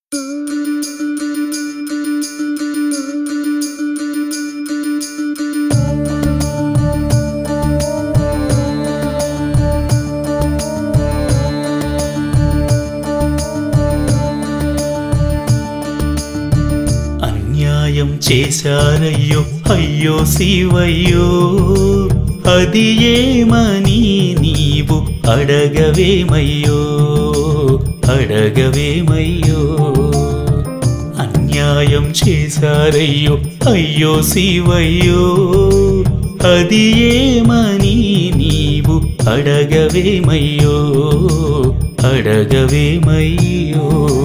అన్యాయం చేశారయ్యో అయ్యో శివయ్యో అది ఏమని నీవు అడగవేమయ్యో అడగవేమయ్యో అన్యాయం చేశారయ్యో అయ్యో శివయ్యో అది ఏమని నీవు అడగవేమయ్యో అడగవేమయ్యో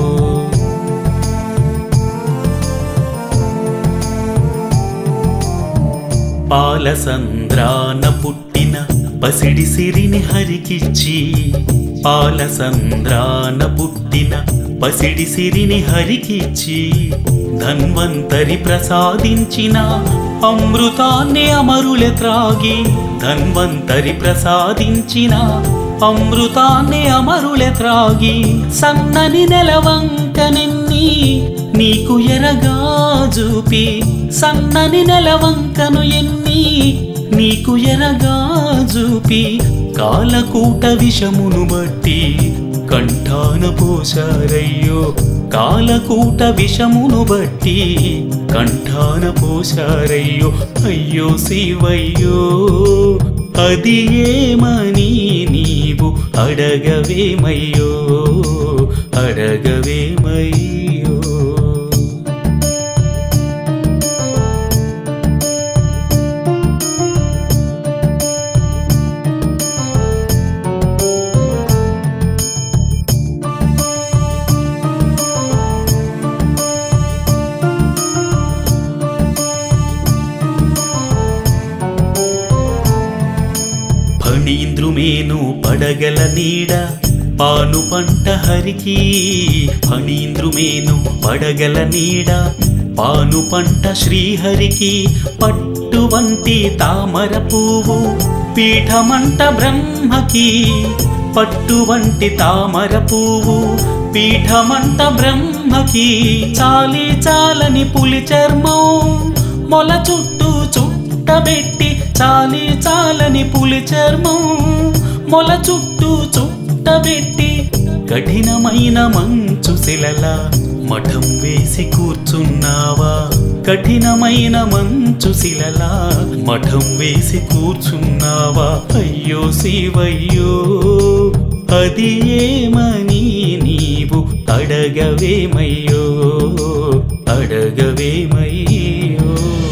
పాలసంద్రాన పుట్టిన పసిడి సిరిని హరికిచ్చి పాలసంద్రాన పుట్టిన పసిడి సిరిని హరికిచ్చి ధన్వంతరి ప్రసాదించిన అమృతాన్ని అమరుల త్రాగి ధన్వంతరి ప్రసాదించిన అమృతాన్ని అమరుల త్రాగి సన్నని నెలవంకనెన్ని నీకు ఎరగా చూపి సన్నని నెలవంకను ఎన్ని నీకు ఎరగా చూపి కాలకూట విషమును బట్టి కంఠాన పోశారయ్యో కాలకూట విషమును బట్టి కంఠాన పోశారయ్యో అయ్యో శివయ్యో అది ఏమని నీవు అడగవేమయ్యో అడగవేమయ్యో ఫణీంద్రుమేను పడగల నీడ పాను పంట హరికి ఫణీంద్రుమేను పడగల నీడ పాను పంట శ్రీహరికి పట్టు వంటి తామర పువ్వు పీఠమంట బ్రహ్మకి పట్టు వంటి తామర పువ్వు పీఠమంట బ్రహ్మకి చాలి చాలని పులి చర్మం మొల చుట్టూ చుట్టబెట్టి చాలి చాలని పులి చర్మం మొల చుట్టూ చుట్టబెట్టి కఠినమైన మంచు శిలలా మఠం వేసి కూర్చున్నావా కఠినమైన మంచు శిలలా మఠం వేసి కూర్చున్నావా అయ్యో శివయ్యో అది ఏమని నీవు అడగవేమయ్యో అడగవేమయ్యో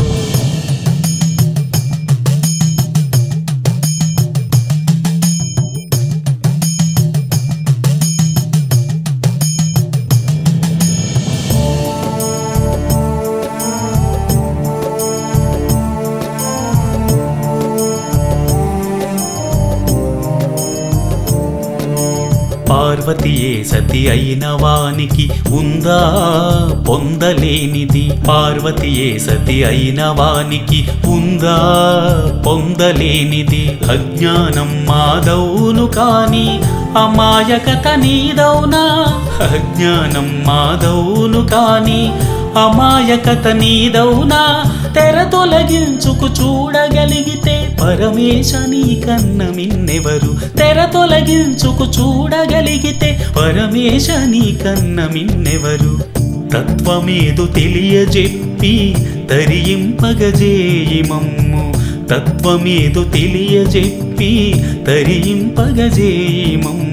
పార్వతియే సతి అయిన వానికి ఉందా పొందలేనిది పార్వతియే సతి అయిన వానికి ఉందా పొందలేనిది అజ్ఞానం మాదవును కాని అమాయకత నీదౌనా అజ్ఞానం మాదవును కాని అమాయకత నీదౌనా తెర తొలగించుకు చూడగలిగితే పరమేశ నీ కన్న మిన్నెవరు తెర తొలగించుకు చూడగలిగితే పరమేశ నీ కన్న మిన్నెవరు తత్వమేదు తెలియజెప్పి తరింపగజేయి మమ్ము తత్వమేదు తెలియజెప్పి తరింపగజేయి మమ్ము